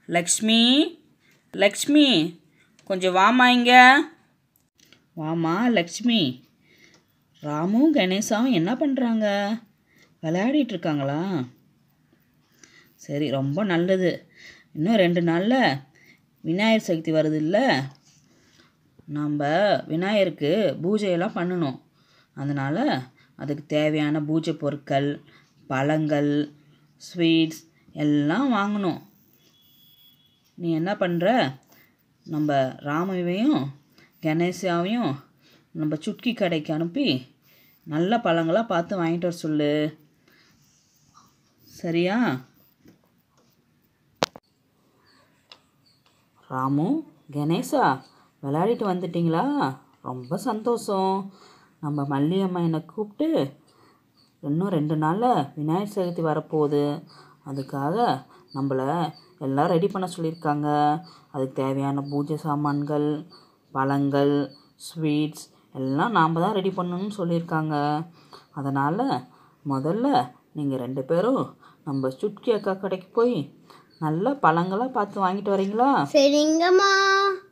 லக்ஷ்மி லக்ஷ்மி கொஞ்சம் வாமா இங்க வாமா லக்ஷ்மி ராமும் கணேசாவும் என்ன பண்ணுறாங்க விளையாடிட்டு இருக்காங்களா சரி ரொம்ப நல்லது இன்னும் ரெண்டு நாளில் விநாயகர் சதுர்த்தி வருது இல்லை நம்ம விநாயகருக்கு பூஜையெல்லாம் பண்ணணும் அதனால் அதுக்கு தேவையான பூஜை பொருட்கள் பழங்கள் ஸ்வீட்ஸ் எல்லாம் வாங்கணும் நீ என்ன பண்ணுற நம்ம ராமவையும் கணேசாவையும் நம்ம சுட்கி கடைக்கு அனுப்பி நல்ல பழங்களாக பார்த்து வாங்கிட்டு வர சொல்லு சரியா ராமு கணேசா விளையாடிட்டு வந்துட்டீங்களா ரொம்ப சந்தோஷம் நம்ம மல்லியம்மா என்னை கூப்பிட்டு இன்னும் ரெண்டு நாளில் விநாயகர் சதுர்த்தி வரப்போகுது அதுக்காக நம்மளை எல்லாம் ரெடி பண்ண சொல்லியிருக்காங்க அதுக்கு தேவையான பூஜை சாமான்கள் பழங்கள் ஸ்வீட்ஸ் எல்லாம் நாம் தான் ரெடி பண்ணணும்னு சொல்லியிருக்காங்க அதனால் முதல்ல நீங்கள் ரெண்டு பேரும் நம்ம சுட்கி அக்கா கடைக்கு போய் நல்ல பழங்களாக பார்த்து வாங்கிட்டு வரீங்களா சரிங்கம்மா